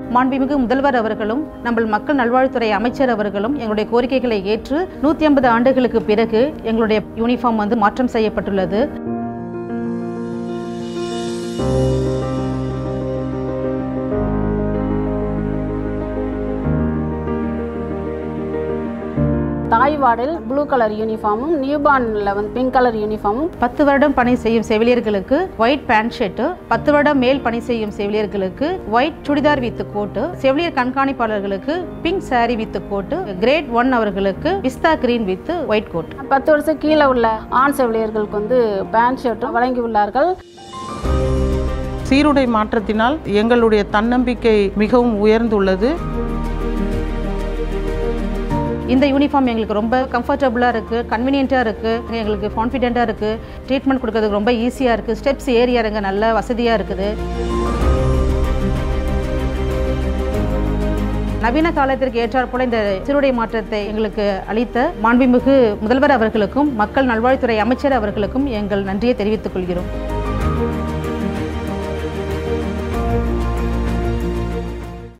மாண்புமிகு முதல்வர் அவர்களும் நம்ம மக்கள் நல்வாழ்வுத்துறை அமைச்சர் அவர்களும் எங்களுடைய கோரிக்கைகளை ஏற்று நூற்றி ஐம்பது ஆண்டுகளுக்கு பிறகு எங்களுடைய யூனிஃபார்ம் வந்து மாற்றம் செய்யப்பட்டுள்ளது தாய் வார்டில் ப்ளூ கலர் யூனிஃபார்மும் நியூபார்னில் வந்து பிங்க் கலர் யூனிஃபார்மும் பத்து வருடம் பணி செய்யும் செவிலியர்களுக்கு ஒயிட் பேண்ட் ஷர்ட்டு பத்து வருடம் மேல் பணி செய்யும் செவிலியர்களுக்கு ஒயிட் சுடிதார் வித் கோட்டு செவிலியர் கண்காணிப்பாளர்களுக்கு pink saree with coat grade one அவர்களுக்கு பிஸ்தா கிரீன் வித் ஒயிட் கோட் பத்து வருஷம் கீழே உள்ள ஆண் செவிலியர்களுக்கு வந்து பேண்ட் ஷர்ட்டும் வழங்கியுள்ளார்கள் சீருடை மாற்றத்தினால் எங்களுடைய தன்னம்பிக்கை மிகவும் உயர்ந்துள்ளது இந்த யூனிஃபார்ம் எங்களுக்கு ரொம்ப கம்ஃபர்டபுளாக இருக்குது கன்வீனியண்ட்டாக இருக்குது எங்களுக்கு கான்ஃபிடென்ட்டாக இருக்குது ட்ரீட்மெண்ட் கொடுக்கறதுக்கு ரொம்ப ஈஸியாக இருக்குது ஸ்டெப்ஸ் ஏறி இறங்க நல்ல வசதியாக இருக்குது நவீன காலத்திற்கு ஏற்றாற்போல இந்த சீருடை மாற்றத்தை எங்களுக்கு அளித்த மாண்புமிகு முதல்வர் அவர்களுக்கும் மக்கள் நல்வாழ்வுத்துறை அமைச்சர் அவர்களுக்கும் எங்கள் நன்றியை தெரிவித்துக் கொள்கிறோம்